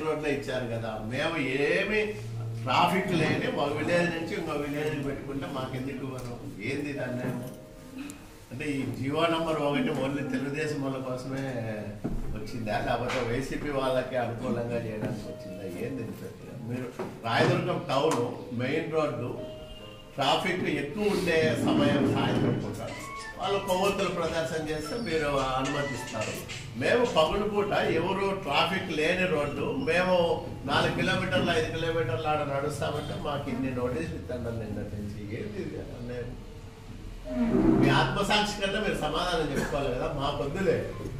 రోడ్లే ఇచ్చారు కదా మేము ఏమి ట్రాఫిక్ లేని ఒక విలేజ్ నుంచి ఇంకో విలేజ్ పెట్టుకుంటే మాకు ఎందుకు ఇవ్వరు ఏంది దాన్ని అంటే ఈ జీవో నంబర్ ఒకటి ఓన్లీ తెలుగుదేశం వాళ్ళ కోసమే వచ్చిందా లేకపోతే వైసీపీ వాళ్ళకి అనుకూలంగా చేయడానికి వచ్చిందా ఏంది ఇన్ఫెక్ట్ మీరు Rayadurgam town main road traffic ఎక్కువ ఉండే సమయం సాయంత్రం పూట వాళ్ళు కొవ్వొత్తులు ప్రదర్శన చేస్తే మీరు అనుమతిస్తారు మేము పగుడు పూట ఎవరు ట్రాఫిక్ లేని రోడ్డు మేము నాలుగు కిలోమీటర్లు ఐదు కిలోమీటర్లు ఆడ నడుస్తామంటే మాకు ఇన్ని నోటీసులు ఇస్తాను నిన్నటి నుంచి ఏంటి ఇది అన్యాయం? మీ ఆత్మసాక్షి కంటే మీరు సమాధానం చెప్పుకోవాలి కదా మా పొద్దులే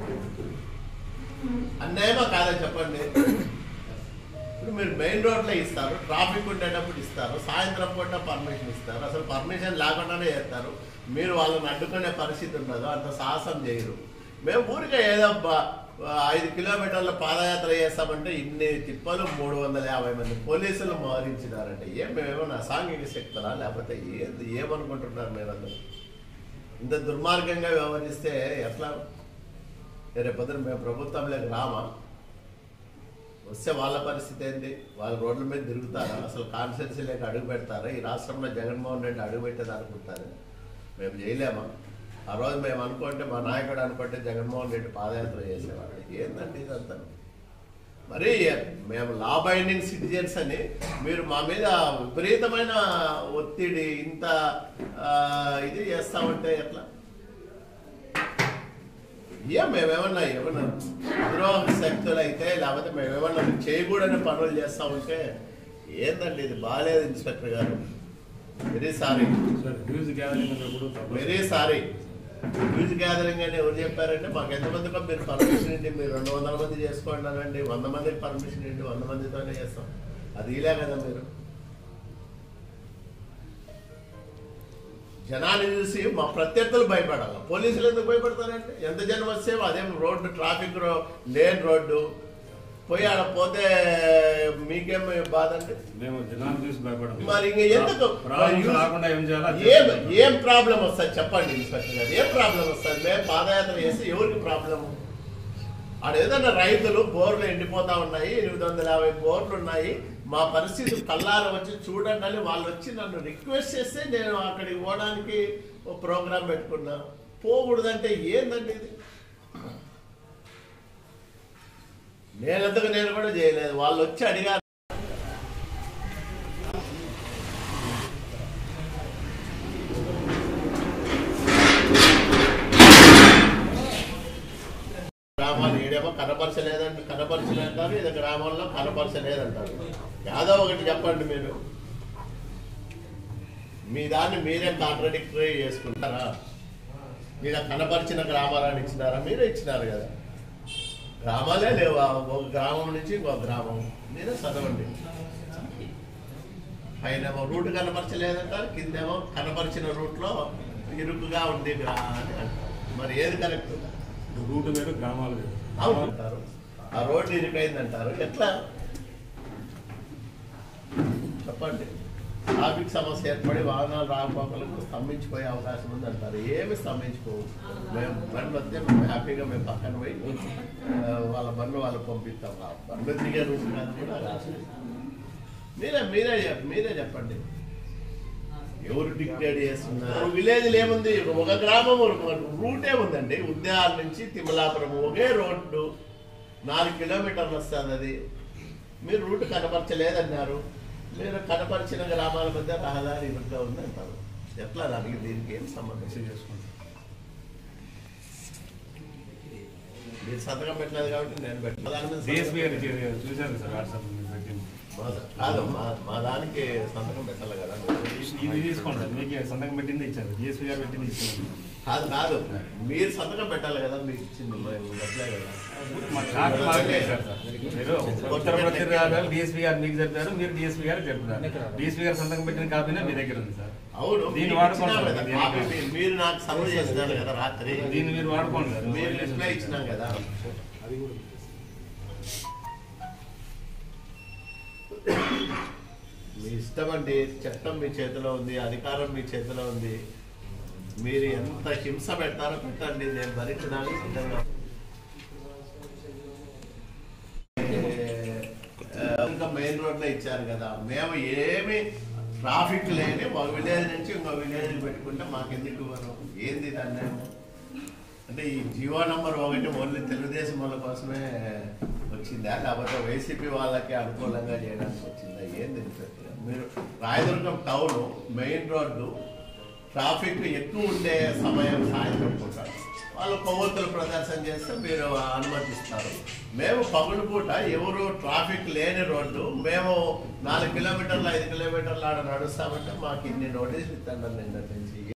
అన్యాయమా కాదని చెప్పండి ఇప్పుడు మీరు మెయిన్ రోడ్లో ఇస్తారు ట్రాఫిక్ ఉండేటప్పుడు ఇస్తారు సాయంత్రం పూట పర్మిషన్ ఇస్తారు అసలు పర్మిషన్ లేకుండానే చేస్తారు మీరు వాళ్ళని అడ్డుకునే పరిస్థితి ఉండదు అంత సాహసం చేయరు మేము ఊరికే ఏదో బ- ఐదు కిలోమీటర్ల పాదయాత్ర చేస్తామంటే ఇన్ని తిప్పలు మూడు వందల యాభై మంది పోలీసులు మోహరించినారంటే ఏం మేమేమన్నా అసాంఘిక శక్తులా లేకపోతే ఏంది ఏమనుకుంటున్నారు మీరందరూ ఇంత దుర్మార్గంగా వ్యవహరిస్తే ఎట్లా రేపొద్దున మేము ప్రభుత్వంలోకి రామా వస్తే వాళ్ళ పరిస్థితి ఏంటి వాళ్ళ రోడ్ల మీద తిరుగుతారా అసలు కాన్స్టిట్యున్సీలోకి అడుగు పెడతారా ఈ రాష్ట్రంలో జగన్మోహన్ రెడ్డి అడుగు పెట్టేది అనుకుంటారు మేము చేయలేమా ఆ రోజు మేము అనుకుంటే మా నాయకుడు అనుకుంటే జగన్మోహన్ రెడ్డి పాదయాత్ర చేసేవాడు ఏందండి ఇదంతా మరి మేము లా బైండింగ్ సిటిజన్స్ అని మీరు మా మీద విపరీతమైన ఒత్తిడి ఇంత ఆ, ఇది చేస్తామంటే ఎట్లా ఏం మేమేమన్నా ఏమన్నా ద్రోహ శక్తులు అయితే లేకపోతే మేమేమన్నా చేయకూడని పనులు చేస్తా ఉంటే ఏందండి ఇది బాగాలేదు ఇన్స్పెక్టర్ గారు very sorry sir news gathering అన్నప్పుడు వెరీ సారీ న్యూస్ గ్యాదరింగ్ అని ఎవరు చెప్పారంటే మాకు ఎంతమందికో మీరు పర్మిషన్ ఇండి మీరు రెండు వందల మంది చేసుకోండి అనండి వంద మందికి పర్మిషన్ ఇండి వంద మందితోనే చేస్తాం అది ఇలా కదా మీరు జనాన్ని చూసి మా ప్రత్యర్థులు భయపడాలి పోలీసులు ఎందుకు భయపడతారంటే ఎంత జనం వస్తే అదేం రోడ్డు ట్రాఫిక్ రో లేన్ రోడ్డు పోయి ఆడ పోతే మీకేం బాధ అంటే మేము జనాన్ని చూసి భయపడము మరి ఇంక ఎందుకు ప్రాబ్లమ్స్ రాకుండా ఏం చేయాలో అది ఏం చేస్తాం. ఏం ప్రాబ్లం వస్తుంది చెప్పండి ఇన్స్పెక్టర్ గారు ఏం ప్రాబ్లం వస్తుంది మేము పాదయాత్ర చేసి ఎవరికి ప్రాబ్లం ఆడ ఏదన్నా రైతులు బోర్లు ఎండిపోతా ఉన్నాయి ఎనిమిది వందల యాభై బోర్లు ఉన్నాయి మా పరిస్థితి కల్లార వచ్చి చూడండి అని వాళ్ళు వచ్చి నన్ను రిక్వెస్ట్ చేస్తే నేను అక్కడికి పోవడానికి ఒక ప్రోగ్రాం పెట్టుకున్నా పోకూడదంటే ఏందండి ఇది నేనంతకు నేను కూడా చేయలేదు వాళ్ళు వచ్చి అడిగారు గ్రామాలు ఏడేమో కనపరచలేదంటే కనపరచలేదంటారు ఇది గ్రామంలో కనపరచలేదంటారు యాదో ఒకటి చెప్పండి మీరు మీ దాన్ని మీరే కాంట్రడిక్టరీ చేసుకుంటారా మీరు కనపరిచిన గ్రామాలను ఇచ్చినారా మీరే ఇచ్చినారు కదా గ్రామాలే లేవా ఒక గ్రామం నుంచి ఇంకో గ్రామం మీరే చదవండి పైనేమో రూట్ కనపరచలేదంటారు కిందేమో కనపరిచిన రూట్లో ఇరుకుగా ఉంది గా- అని అంటారు మరి ఏది కరెక్ట్ రూట్ వేరు గ్రామాలు వేరు అవును అంటారు ఆ రోడ్డు ఇరుకైందంటారు ఎట్లా చెప్పండి ట్రాఫిక్ సమస్య ఏర్పడి వాహనాలు రాకపోకలకు స్తంభించిపోయే అవకాశం ఉంది అంటారు ఏమి స్తంభించుకోవు మేము బండ్లు వస్తే మేము హ్యాపీగా మేము పక్కన పోయి ఆ, వాళ్ళ బండ్లు వాళ్ళు పంపిస్తాం ఆ బండ్లు దిగే రూట్ కాదు కూడా రాలేదు మీరే మీరే చెప్- మీరే చెప్పండి ఎవరు డిక్టేట్ చేస్తున్నారు విలేజ్ ఏముంది ఒక గ్రామం ఒక రూటే ఉందండి ఉద్యాల నుంచి తిమ్మలాపురం ఒకే రోడ్డు నాలుగు కిలోమీటర్లు వస్తుంది అది మీరు రూట్ కనపరచలేదన్నారు మీరు కనపరిచిన గ్రామాల మధ్య రహదారి ఇరుగ్గా ఉంది అంటారు ఎట్లా దానికి దీనికి ఏం సంబంధం రిసీవ్ చేసుకుంటాం మీరు సంతకం పెట్టలేదు కాబట్టి నేను పెట్టలేదు దాని మీద డిఎస్పీ సంతకం గారు చే- చూశాను సార్ వాట్సాప్ మీరు పెట్టింది మా- కాదు మా మా దానికి సంతకం పెట్టాలి కదా ఇది తీసుకోండి సార్ మీకు సంతకం పెట్టింది ఇచ్చారు డిఎస్పీ గారు పెట్టింది ఇచ్చారు కాదు కాదు మీరు సంతకం పెట్టాలి కదా మీకు ఇచ్చింది మేము పెట్టలే కదా మా కాపీ మాకు ఇచ్చారు సార్ మీరు ఉత్తర ప్రత్యేకాలు డిఎస్పీ గారు మీకు చెప్పారు మీరు డిఎస్పీ గారు చెప్పారు డిఎస్పీ గారు సంతకం పెట్టిన కాపీనే మీ దగ్గర ఉంది సార్ అవును దీన్ని మీకు వాడుకోండి ఇచ్చినాం సార్, కదా, దీన్ని కాపీ మీరు- మీరు నాకు సర్వ్ చేసినారు కదా రాత్రి దీన్ని మీరు వాడుకోండి సార్ మీరు రిప్లై ఇచ్చినాం కదా మీ ఇష్టం అండి చట్టం మీ చేతిలో ఉంది అధికారం మీ చేతిలో ఉంది మీరు ఎంత హింస పెడతారో పెట్టండి నేను భరించడానికి సిద్ధంగా ఏ, మెయిన్ రోడ్లో ఇచ్చారు కదా మేము ఏమి ట్రాఫిక్ లేని ఒక విలేజ్ నుంచి ఇంకో విలేజ్ పెట్టుకుంటే మాకు ఎందుకు ఇవ్వరు ఏంది ఇది అన్యాయం అంటే ఈ జియో నంబర్ ఒకటి ఓన్లీ తెలుగుదేశం వాళ్ళ కోసమే వచ్చిందా లేకపోతే వైసీపీ వాళ్ళకి అనుకూలంగా చేయడానికి వచ్చిందా ఏంది ఇది ప్రక్రియ? మీరు Rayadurgam town main road traffic ఎక్కువ ఉండే సమయం సాయంత్రం పూట వాళ్ళు కొవ్వొత్తులు ప్రదర్శన చేస్తే మీరు అనుమతిస్తారు మేము పగులు పూట ఎవరు ట్రాఫిక్ లేని రోడ్డు మేము నాలుగు కిలోమీటర్లు ఐదు కిలోమీటర్లు ఆడ నడుస్తామంటే మాకు ఇన్ని నోటీసులు ఇస్తాను నిన్న నుంచి